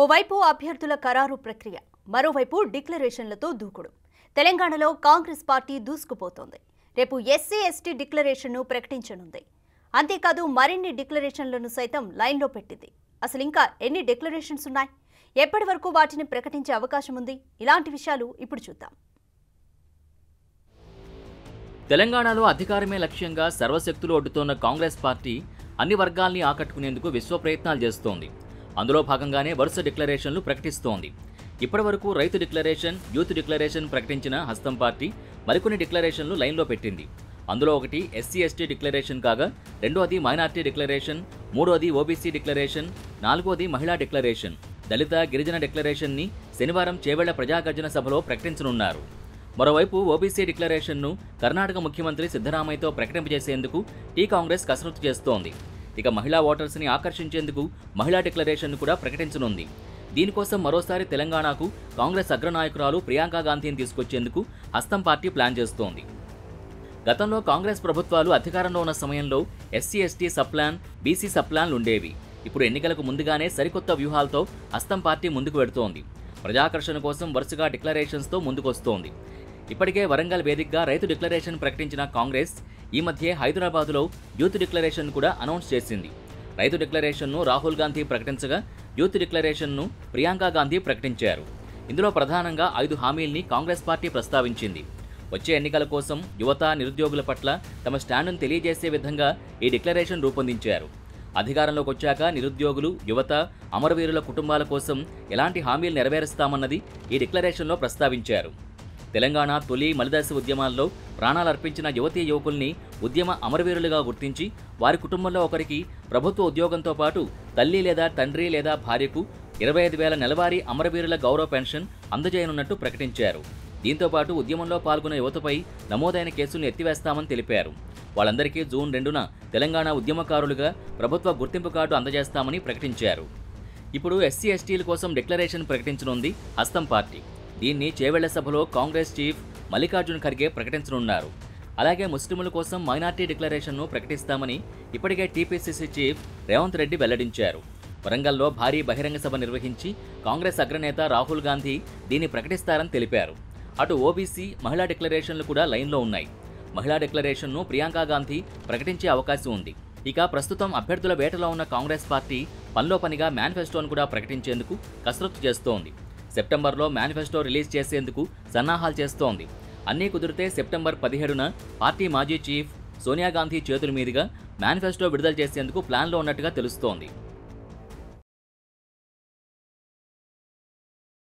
ఓవైపు అభ్యర్థుల ఖరారు ప్రక్రియ మరోవైపు డిక్లరేషన్లతో దూకుడు తెలంగాణలో కాంగ్రెస్ పార్టీ దూసుకుపోతోంది రేపు ఎస్సీ ఎస్టీ డిక్లరేషన్ను ప్రకటించనుంది అంతేకాదు మరిన్ని డిక్లరేషన్లను సైతం లైన్లో పెట్టింది అసలు ఇంకా ఎన్ని డిక్లరేషన్స్ ఉన్నాయి ఎప్పటి వరకు వాటిని ప్రకటించే అవకాశం ఉంది ఇలాంటి విషయాలు ఇప్పుడు చూద్దాం తెలంగాణలో అధికారమే లక్ష్యంగా సర్వశక్తులు ఒడ్డుతోన్న కాంగ్రెస్ పార్టీ అన్ని వర్గాల్ని ఆకట్టుకునేందుకు విశ్వ ప్రయత్నాలు చేస్తోంది అందులో భాగంగానే వరుస డిక్లరేషన్లు ప్రకటిస్తోంది ఇప్పటివరకు రైతు డిక్లరేషన్ యూత్ డిక్లరేషన్ ప్రకటించిన హస్తం పార్టీ మరికొన్ని డిక్లరేషన్లు లైన్లో పెట్టింది అందులో ఒకటి ఎస్సీ ఎస్టీ డిక్లరేషన్ కాగా రెండోది మైనార్టీ డిక్లరేషన్ మూడోది ఓబీసీ డిక్లరేషన్ నాలుగోది మహిళా డిక్లరేషన్ దళిత గిరిజన డిక్లరేషన్ని శనివారం చేవెళ్ల ప్రజాగర్జన సభలో ప్రకటించనున్నారు మరోవైపు ఓబీసీ డిక్లరేషన్ను కర్ణాటక ముఖ్యమంత్రి సిద్ధరామయ్యతో ప్రకటింపజేసేందుకు టీ కాంగ్రెస్ కసరత్తు చేస్తోంది ఇక మహిళా ఓటర్స్ని ఆకర్షించేందుకు మహిళా డిక్లరేషన్ను కూడా ప్రకటించనుంది దీనికోసం మరోసారి తెలంగాణకు కాంగ్రెస్ అగ్రనాయకురాలు ప్రియాంకా గాంధీని తీసుకొచ్చేందుకు హస్తం పార్టీ ప్లాన్ చేస్తోంది గతంలో కాంగ్రెస్ ప్రభుత్వాలు అధికారంలో ఉన్న సమయంలో ఎస్సీ ఎస్టీ సప్లాన్ బీసీ సప్లాన్లు ఉండేవి ఇప్పుడు ఎన్నికలకు ముందుగానే సరికొత్త వ్యూహాలతో హస్తం పార్టీ ముందుకు వెడుతోంది ప్రజాకర్షణ కోసం వరుసగా డిక్లరేషన్స్తో ముందుకొస్తోంది ఇప్పటికే వరంగల్ వేదికగా రైతు డిక్లరేషన్ ప్రకటించిన కాంగ్రెస్ ఈ మధ్య హైదరాబాదులో యూత్ డిక్లరేషన్ కూడా అనౌన్స్ చేసింది రైతు డిక్లరేషన్ను రాహుల్ గాంధీ ప్రకటించగా యూత్ డిక్లరేషన్ను ప్రియాంకా గాంధీ ప్రకటించారు ఇందులో ప్రధానంగా ఐదు హామీల్ని కాంగ్రెస్ పార్టీ ప్రస్తావించింది వచ్చే ఎన్నికల కోసం యువత నిరుద్యోగుల పట్ల తమ స్టాండును తెలియజేసే విధంగా ఈ డిక్లరేషన్ రూపొందించారు అధికారంలోకి వచ్చాక నిరుద్యోగులు యువత అమరవీరుల కుటుంబాల కోసం ఎలాంటి హామీలు నెరవేరుస్తామన్నది ఈ డిక్లరేషన్లో ప్రస్తావించారు తెలంగాణ తొలి మలిదశ ఉద్యమాల్లో ప్రాణాలర్పించిన యువతీ యువకుల్ని ఉద్యమ అమరవీరులుగా గుర్తించి వారి కుటుంబంలో ఒకరికి ప్రభుత్వ ఉద్యోగంతో పాటు తల్లి లేదా తండ్రి లేదా భార్యకు ఇరవై ఐదు వేల నెలవారీ అమరవీరుల గౌరవ పెన్షన్ అందజేయనున్నట్టు ప్రకటించారు దీంతో పాటు ఉద్యమంలో పాల్గొన్న యువతపై నమోదైన కేసులను ఎత్తివేస్తామని తెలిపారు వాళ్ళందరికీ జూన్ రెండున తెలంగాణ ఉద్యమకారులుగా ప్రభుత్వ గుర్తింపు కార్డు అందజేస్తామని ప్రకటించారు ఇప్పుడు ఎస్సీ ఎస్టీల కోసం డిక్లరేషన్ ప్రకటించనుంది హస్తం పార్టీ దీన్ని చేవెళ్ల సభలో కాంగ్రెస్ చీఫ్ మల్లికార్జున్ ఖర్గే ప్రకటించనున్నారు అలాగే ముస్లింల కోసం మైనార్టీ డిక్లరేషన్ను ప్రకటిస్తామని ఇప్పటికే టీపీసీసీ చీఫ్ రేవంత్ రెడ్డి వెల్లడించారు వరంగల్లో భారీ బహిరంగ సభ నిర్వహించి కాంగ్రెస్ అగ్రనేత రాహుల్ గాంధీ దీన్ని ప్రకటిస్తారని తెలిపారు అటు ఓబీసీ మహిళా డిక్లరేషన్లు కూడా లైన్లో ఉన్నాయి మహిళా డిక్లరేషన్ను ప్రియాంకా గాంధీ ప్రకటించే అవకాశం ఉంది ఇక ప్రస్తుతం అభ్యర్థుల వేటలో ఉన్న కాంగ్రెస్ పార్టీ పనిలో పనిగా మేనిఫెస్టోను కూడా ప్రకటించేందుకు కసరత్తు చేస్తోంది సెప్టెంబర్లో మేనిఫెస్టో రిలీజ్ చేసేందుకు సన్నాహాలు చేస్తోంది అన్నీ కుదిరితే సెప్టెంబర్ పదిహేడున పార్టీ మాజీ చీఫ్ సోనియా గాంధీ చేతుల మీదుగా మేనిఫెస్టో విడుదల చేసేందుకు ప్లాన్లో ఉన్నట్టుగా తెలుస్తోంది